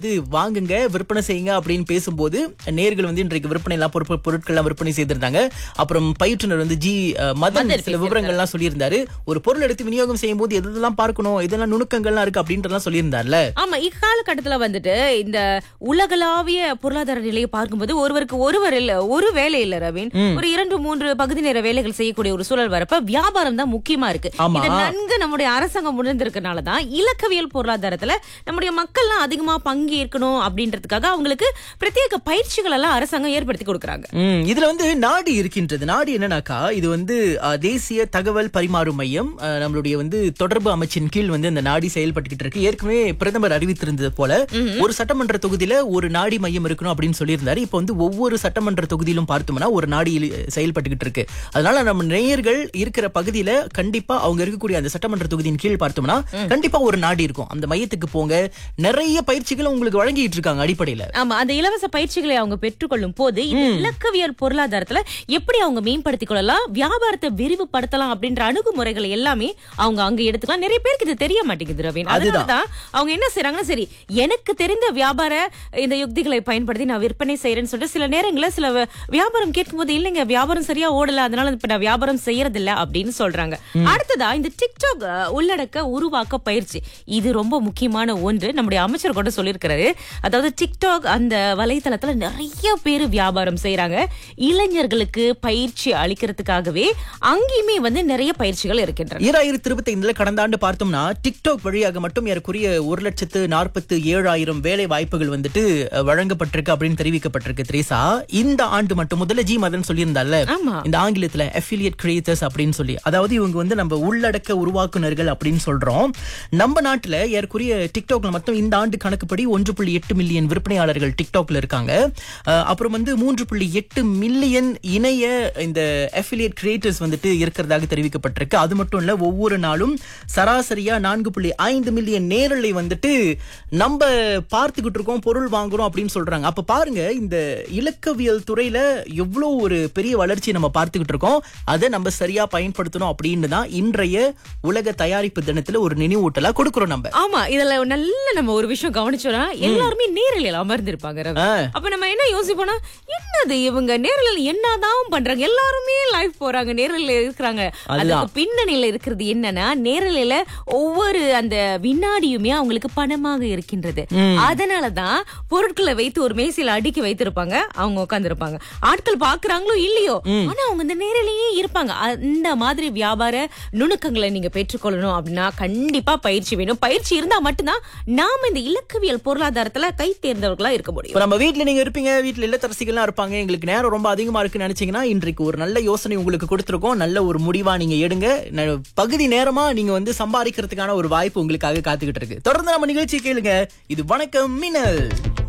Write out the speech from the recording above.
வந்து வாங்குங்க விற்பனை செய்யுங்க அப்படின்னு பேசும்போது நேர்கள் வந்து இன்றைக்கு விற்பனை எல்லாம் பொருட்கள் பொருட்கள்லாம் விற்பனை செய்திருந்தாங்க அப்புறம் பயிற்றுனர் வந்து ஜி அஹ், மதன் மதன் சில விவரங்கள்லாம் சொல்லியிருந்தாரு ஒரு பொருள் எடுத்து விநியோகம் செய்யும் போது எதெல்லாம் பார்க்கணும் இதெல்லாம் நுணுக்கங்கள்லாம் இருக்கு அப்படின்றதெல்லாம் சொல்லியிருந்தார்ல ஆமா இக்காலகட்டத்துல வந்துட்டு இந்த உலகளாவிய பொருளாதார நிலையை பார்க்கும்போது ஒருவருக்கு ஒருவர் இல்ல ஒரு வேலை இல்ல ரவீன் ஒரு இரண்டு மூன்று பகுதி நேர வேலைகள் செய்யக்கூடிய ஒரு சூழல் வரப்ப வியாபாரம் தான் முக்கியமா இருக்கு ஆமா. இதை நன்கு நம்முடைய அரசாங்கம் உணர்ந்திருக்கனால தான் இலக்கவியல் பொருளாதாரத்துல நம்முடைய மக்கள்லாம் அதிகமா பங்கேற்கணும் அப்படின்றதுக்காக அவங்களுக்கு பிரத்யேக பயிற்சிகள் எல்லாம் அரசாங்கம் ஏற்படுத்தி கொடுக்கறாங்க ம், இதுல வந்து நாடு இருக்கின்றது நாடு என்னன்னாக்கா இது வந்து அஹ், தேசிய தகவல் பரிமாறும் மையம் அஹ், நம்மளுடைய வந்து தொடர்பு அமைச்சின் கீழ் வந்து இந்த நாடி செயல்பட்டுக்கிட்டு இருக்கு ஏற்கனவே பிரதமர் அறிவித்திருந்தது போல ஒரு சட்டமன்ற தொகுதியில ஒரு நாடி மையம் இருக்கணும் அப்படின்னு சொல்லியிருந்தாரு இப்போ வந்து ஒவ்வொரு சட்டமன்ற தொகுதியிலும் பார்த்தோம்னா ஒரு நாடி இலி- செயல்பட்டுக்கிட்டு இருக்கு அதனால நம்ம நேயர்கள் இருக்கிற பகுதியில கண்டிப்பா அவங்க இருக்கக்கூடிய அந்த சட்டமன்ற தொகுதியின் கீழ் பார்த்தோம்னா கண்டிப்பா ஒரு நாடி இருக்கும் அந்த மையத்துக்கு போங்க நிறைய பயிற்சிகளை உங்களுக்கு வழங்கிட்டு இருக்காங்க அடிப்படையில ஆமா அந்த இலவச பயிற்சிகளை அவங்க பெற்றுக்கொள்ளும் போது இந்த இலக்கவியல் பொருளாதாரத்துல எப்படி அவங்க மேம்படுத்திக் கொள்ளலாம் வியாபாரத்தை விரிவுபடுத்தலாம் அப்படின்ற அணுகுமுறைகளை எல்லாமே அவங்க அங்க எடுத்துக்கலாம் நிறைய பேருக்கு இது தெரிய மாட்டேங்குது ரவீன் அதனாலதான் அவங்க என்ன செய்றாங்கன்னா சரி எனக்கு தெரிந்த வியாபார இந்த யுக்திகளை பயன்படுத்தி நான் விற்பனை செய்யறேன்னு சொல்லிட்டு சில நேரங்களில் சில வ- வியாபாரம் கேட்கும்போது இல்லைங்க வியாபாரம் சரியா ஓடல அதனால இப்ப நான் வியாபாரம் செய்யறது இல்ல அப்படின்னு சொல்றாங்க அடுத்ததா இந்த டிக்டாக் அஹ், உள்ளடக்க உருவாக்க பயிற்சி இது ரொம்ப முக்கியமான ஒன்று நம்முடைய அமைச்சர் கூட சொல்லியிருக்கிறாரு அதாவது டிக்டாக் அந்த வலைத்தளத்துல நிறைய பேர் வியாபாரம் செய்யறாங்க இளைஞர்களுக்கு பயிற்சி அளிக்கிறதுக்காகவே அங்கேயுமே வந்து நிறைய பயிற்சிகள் இருக்கின்றன ஈராயிரத்தி இருபத்தி ஐந்துல கடந்த ஆண்டு பார்த்தோம்னா டிக்டாக் வழியாக மட்டும் ஏறக்குறைய ஒரு லட்சத்து நாற்பத்து ஏழாயிரம் வேலை வாய்ப்புகள் வந்துட்டு அஹ், வழங்கப்பட்டிருக்கு அப்படின்னு தெரிவிக்கப்பட்டிருக்கு திரேசா இந்த ஆண்டு மட்டும் முதல்ல ஜி மதன் சொல்லியிருந்தால ஆமா. இந்த ஆங்கிலத்துல அஃபிலியேட் கிரியேட்டர்ஸ் அப்படின்னு சொல்லி அதாவது இவங்க வந்து நம்ம உள்ளடக்க உருவாக்குனர்கள் அப்படின்னு சொல்றோம் நம்ம நாட்டுல ஏறக்குறைய டிக்டாக்ல மட்டும் இந்த ஆண்டு கணக்குப்படி ஒன்று புள்ளி எட்டு மில்லியன் விற்பனையாளர்கள் டிக்டாக்ல இருக்காங்க அஹ், அப்புறம் வந்து மூன்று புள்ளி எட்டு மில்லியன் இணைய இந்த அஃபிலியேட் கிரியேட்டர்ஸ் வந்துட்டு இருக்கிறதாக தெரிவிக்கப்பட்டிருக்கு அது மட்டும் இல்ல ஒவ்வொரு நாளும் சராசரியா நான்கு புள்ளி ஐந்து மில்லியன் நேரலை வந்துட்டு நம்ம பார்த்துக்கிட்டு இருக்கோம் பொருள் வாங்குறோம் அப்படின்னு சொல்றாங்க அப்ப பாருங்க இந்த இலக்கவியல் துறையில எவ்வளவு ஒரு பெரிய வளர்ச்சி நம்ம பார்த்துக்கிட்டு இருக்கோம் அதை நம்ம சரியா பயன்படுத்தணும் அப்படின்னு தான் இன்றைய உலக தயாரிப்பு தினத்துல ஒரு நினைவூட்டலா கொடுக்கிறோம் நம்ம ஆமா இதுல நல்ல நம்ம ஒரு விஷயம் கவனிச்சோம்னா எல்லாருமே நேரலையில் அமர்ந்திருப்பாங்க ரவி. ஆ. அப்ப நம்ம என்ன யோசிப்போம்னா என்னது இவங்க நேரலில் என்னதான் பண்றாங்க எல்லாருமே லைவ் போறாங்க நேரலில் இருக்கிறாங்க அதுக்கு பின்னணியில இருக்கிறது என்னன்னா நேரலையில ஒவ்வொரு அந்த வினாடியுமே அவங்களுக்கு பணமாக இருக்கின்றது அதனாலதான் பொருட்களை வைத்து ஒரு மேசையில அடுக்கி வைத்திருப்பாங்க அவங்க உட்கார்ந்திருப்பாங்க ஆட்கள் பாக்குறாங்களோ இல்லையோ ஆனா அவங்க இந்த நேரலையே இருப்பாங்க அந்த மாதிரி வியாபார நுணுக்கங்களை நீங்க பெற்றுக்கொள்ளணும் அப்படின்னா கண்டிப்பா பயிற்சி வேணும் பயிற்சி இருந்தா மட்டும்தான் நாம இந்த இலக்கவியல் பொருளாதாரத்துல கை தேர்ந்தவர்களா இருக்க முடியும் இப்ப நம்ம வீட்ல நீங்க இருப்பீங்க வீட்ல இல்லத்தரசிகள்லாம் இருப்பாங்க எங்களுக்கு நேரம் ரொம்ப அதிகமா இருக்குன்னு நினைச்சீங்கன்னா இன்றைக்கு ஒரு நல்ல யோசனை உங்களுக்கு கொடுத்திருக்கோம் நல்ல ஒரு முடிவா நீங்க எடுங்க ந- பகுதி நேரமா நீங்க வந்து சம்பாதிக்கிறதுக்கான ஒரு வாய்ப்பு உங்களுக்காக காத்துக்கிட்டு இருக்கு தொடர்ந்து நம்ம நிகழ்ச்சி கேளுங்க இது வணக்கம் மின்னல்